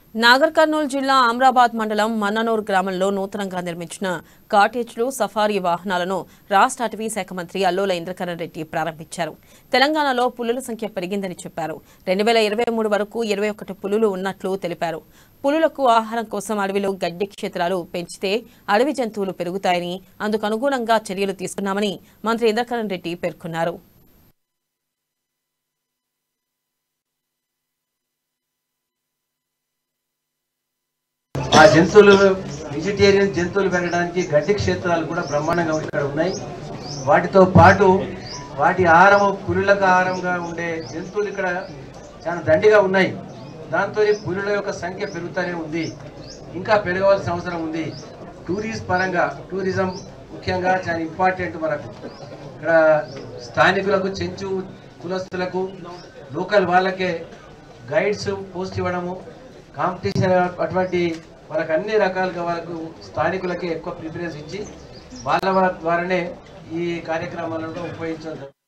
నాగర్ కర్నూలు జిల్లా అమ్రాబాద్ మండలం మన్ననూరు గ్రామంలో నూతనంగా నిర్మించిన కాటేజ్లు సఫారీ వాహనాలను రాష్ట్ర అటవీ శాఖ మంత్రి అల్లోల ఇంద్రకరణ్ రెడ్డి ప్రారంభించారు తెలంగాణలో పులుల సంఖ్య పెరిగిందని చెప్పారు రెండు వేల ఇరవై మూడు వరకు ఇరవై ఒకటి పులులు ఉన్నట్లు తెలిపారు పులులకు ఆహారం కోసం అడవిలో గడ్డి క్షేత్రాలు పెంచితే అడవి జంతువులు పెరుగుతాయని అందుకు అనుగుణంగా చర్యలు తీసుకున్నామని మంత్రి ఇంద్రకరణ్ రెడ్డి పేర్కొన్నారు ఆ జంతువులు వెజిటేరియన్ జంతువులు పెరగడానికి గడ్డి క్షేత్రాలు కూడా బ్రహ్మాండంగా ఇక్కడ ఉన్నాయి వాటితో పాటు వాటి ఆహారం పులులకు ఆహారంగా ఉండే జంతువులు ఇక్కడ చాలా దండిగా ఉన్నాయి దాంతో పులుల యొక్క సంఖ్య పెరుగుతూనే ఉంది ఇంకా పెరగవలసిన అవసరం ఉంది టూరిస్ట్ పరంగా టూరిజం ముఖ్యంగా చాలా ఇంపార్టెంట్ మనకు ఇక్కడ స్థానికులకు చెంచు కులస్తులకు లోకల్ వాళ్ళకే గైడ్స్ పోస్ట్ ఇవ్వడము కాంపిటీషన్ అటువంటి వాళ్ళకి అన్ని రకాలుగా వాళ్ళకు స్థానికులకే ఎక్కువ ప్రిఫరెన్స్ ఇచ్చి వాళ్ళ ద్వారానే ఈ కార్యక్రమాలను ఉపయోగించడం